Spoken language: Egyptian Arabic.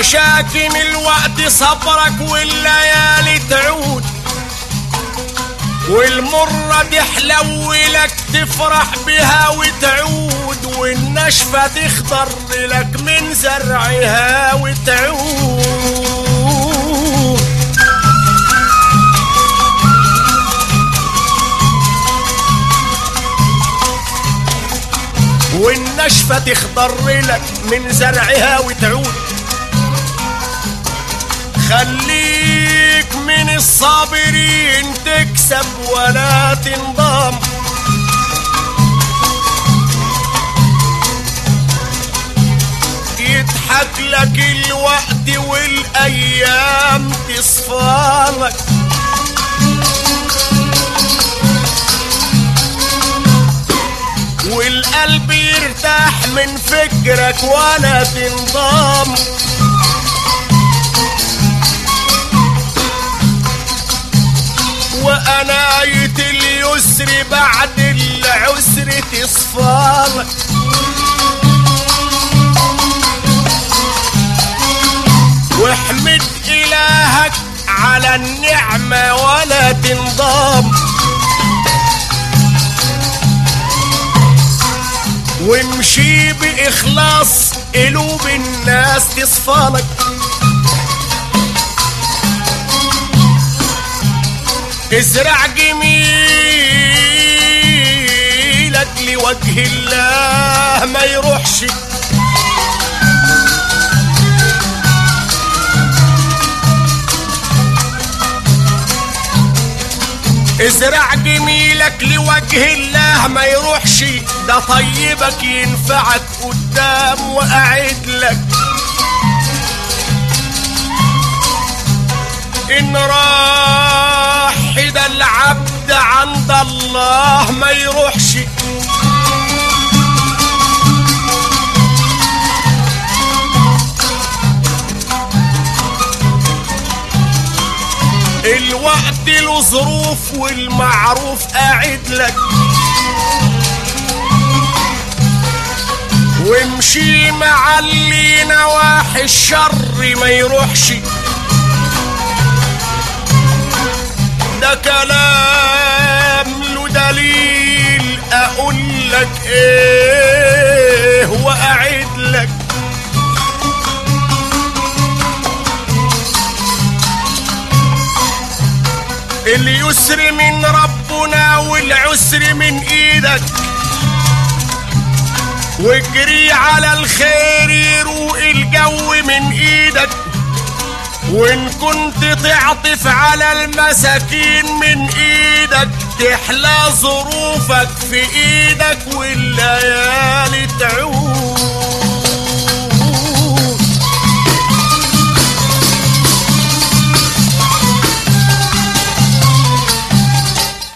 مشاكل الوقت صبرك والليالي تعود والمرة دي حلولك تفرح بها وتعود والنشفة تخضر لك من زرعها وتعود والنشفة تخضر لك من زرعها وتعود خليك من الصابرين تكسب ولا تنضم يضحك لك الوقت والايام تصفالك والقلب يرتاح من فكرك ولا تنضم وأناية اليسر بعد العسر تصفالك واحمد إلهك على النعمة ولا تنضم وامشي بإخلاص قلوب الناس تصفالك ازرع جميلك لوجه الله ما يروحش ازرع جميلك لوجه الله ما يروحش ده طيبك ينفعك قدام وقاعد لك ان راح ده العبد عند الله ما يروحش الوقت له ظروف والمعروف قاعد لك وامشي مع اللي نواحي الشر ما يروحش ده كلام له دليل اقول لك ايه واعد لك اليسر من ربنا والعسر من ايدك واجري على الخير يروق الجو من ايدك وان كنت تعطف على المساكين من ايدك تحلى ظروفك في ايدك والليالي